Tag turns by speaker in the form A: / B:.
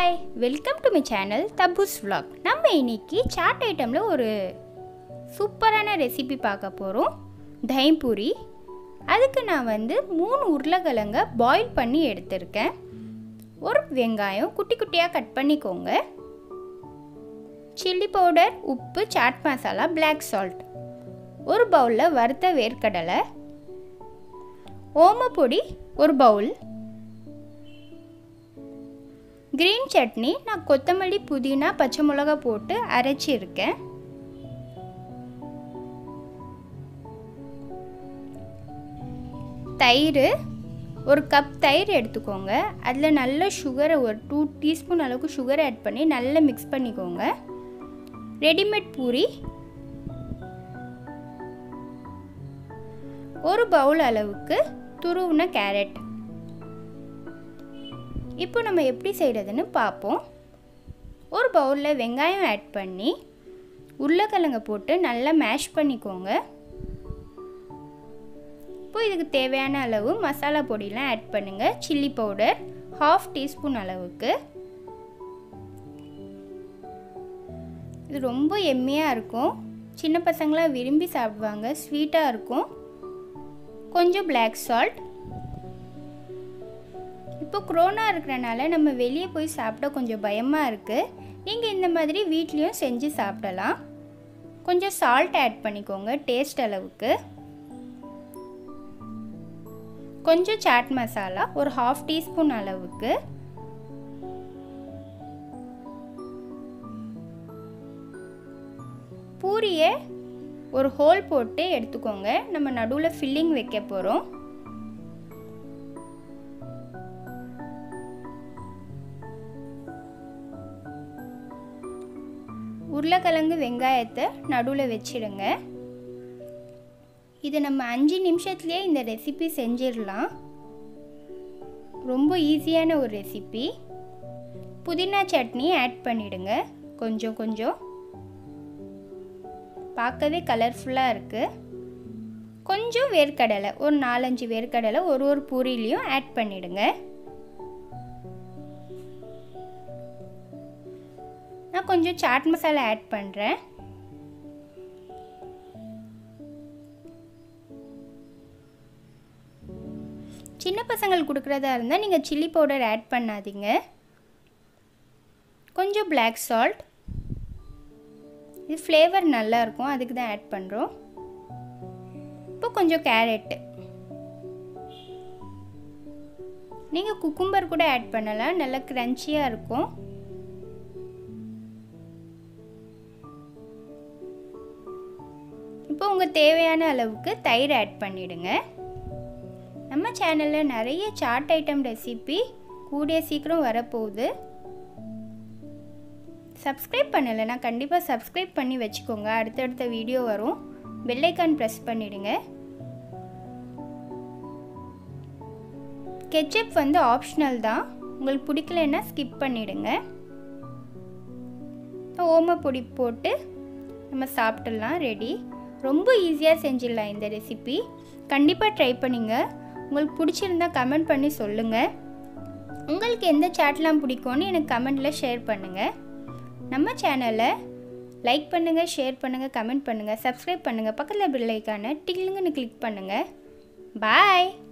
A: hi welcome to my channel தபுஸ் vlog நம்ம இன்னைக்கு சாட் ஐட்டமில் ஒரு சூப்பரான ரெசிபி பார்க்க போகிறோம் தயம்பூரி அதுக்கு நான் வந்து மூணு உருளைக்கிழங்க பாயில் பண்ணி எடுத்திருக்கேன் ஒரு வெங்காயம் குட்டி குட்டியாக கட் பண்ணிக்கோங்க சில்லி பவுடர் உப்பு சாட் மசாலா பிளாக் சால்ட் ஒரு பவுலில் வறுத்த வேர்க்கடலை ஓமப்பொடி ஒரு பவுல் க்ரீன் சட்னி நான் கொத்தமல்லி புதினா பச்சை மிளகா போட்டு அரைச்சிருக்கேன் தயிர் ஒரு கப் தயிர் எடுத்துக்கோங்க அதில் நல்ல சுகரை ஒரு டூ டீஸ்பூன் அளவுக்கு சுகரை ஆட் பண்ணி நல்லா மிக்ஸ் பண்ணிக்கோங்க ரெடிமேட் பூரி ஒரு பவுல் அளவுக்கு துருவின கேரட் இப்போ நம்ம எப்படி செய்கிறதுன்னு பார்ப்போம் ஒரு பவுலில் வெங்காயம் ஆட் பண்ணி உருளைக்கிழங்க போட்டு நல்லா மேஷ் பண்ணிக்கோங்க இப்போ இதுக்கு தேவையான அளவு மசாலா பொடியெலாம் ஆட் பண்ணுங்கள் சில்லி பவுடர் ஹாஃப் டீஸ்பூன் அளவுக்கு இது ரொம்ப எம்மியாக இருக்கும் சின்ன பசங்களாம் விரும்பி சாப்பிடுவாங்க ஸ்வீட்டாக இருக்கும் கொஞ்சம் பிளாக் சால்ட் இப்போ குரோனா இருக்கிறனால நம்ம வெளியே போய் சாப்பிட கொஞ்சம் பயமாக இருக்குது நீங்கள் இந்த மாதிரி வீட்லேயும் செஞ்சு சாப்பிடலாம் கொஞ்சம் சால்ட் ஆட் பண்ணிக்கோங்க டேஸ்ட் அளவுக்கு கொஞ்சம் சாட் மசாலா ஒரு ஹாஃப் டீஸ்பூன் அளவுக்கு பூரியை ஒரு ஹோல் போட்டு எடுத்துக்கோங்க நம்ம நடுவில் ஃபில்லிங் வைக்க போகிறோம் உருளைக்கிழங்கு வெங்காயத்தை நடுவில் வச்சிடுங்க இது நம்ம அஞ்சு நிமிஷத்துலேயே இந்த ரெசிபி செஞ்சிடலாம் ரொம்ப ஈஸியான ஒரு ரெசிபி புதினா சட்னி ஆட் பண்ணிடுங்க கொஞ்சம் கொஞ்சம் பார்க்கவே கலர்ஃபுல்லாக இருக்குது கொஞ்சம் வேர்க்கடலை ஒரு நாலஞ்சு வேர்க்கடலை ஒரு ஒரு பூரிலையும் ஆட் பண்ணிடுங்க நான் கொஞ்சம் சாட் மசாலா ஆட் பண்ணுறேன் சின்ன பசங்களுக்கு கொடுக்குறதா இருந்தால் நீங்கள் சில்லி பவுடர் ஆட் பண்ணாதீங்க கொஞ்சம் பிளாக் சால்ட் இது ஃப்ளேவர் நல்லாயிருக்கும் அதுக்கு தான் ஆட் பண்ணுறோம் இப்போ கொஞ்சம் கேரட்டு நீங்கள் குக்கும்பர் கூட ஆட் பண்ணலாம் நல்லா க்ரன்ச்சியாக இருக்கும் இப்போ உங்கள் தேவையான அளவுக்கு தயிர் ஆட் பண்ணிவிடுங்க நம்ம சேனலில் நிறைய சாட் ஐட்டம் ரெசிபி கூடிய சீக்கிரம் வரப்போகுது சப்ஸ்கிரைப் பண்ணலைன்னா கண்டிப்பாக சப்ஸ்கிரைப் பண்ணி வச்சுக்கோங்க அடுத்தடுத்த வீடியோ வரும் பெல்லைக்கான் ப்ரெஸ் பண்ணிவிடுங்க கெச்சப் வந்து ஆப்ஷனல் தான் உங்களுக்கு பிடிக்கலன்னா ஸ்கிப் பண்ணிவிடுங்க ஓமப்பொடி போட்டு நம்ம சாப்பிட்டுடலாம் ரெடி ரொம்ப ஈஸியாக செஞ்சிடலாம் இந்த ரெசிபி கண்டிப்பாக ட்ரை பண்ணுங்க உங்களுக்கு பிடிச்சிருந்தா கமெண்ட் பண்ணி சொல்லுங்கள் உங்களுக்கு எந்த சாட்லாம் பிடிக்கும்னு எனக்கு கமெண்டில் ஷேர் பண்ணுங்கள் நம்ம சேனலை லைக் பண்ணுங்கள் ஷேர் பண்ணுங்கள் கமெண்ட் பண்ணுங்கள் சப்ஸ்கிரைப் பண்ணுங்கள் பக்கத்தில் பெல் ஐக்கானை டில்லுங்கன்னு கிளிக் பண்ணுங்கள் பாய்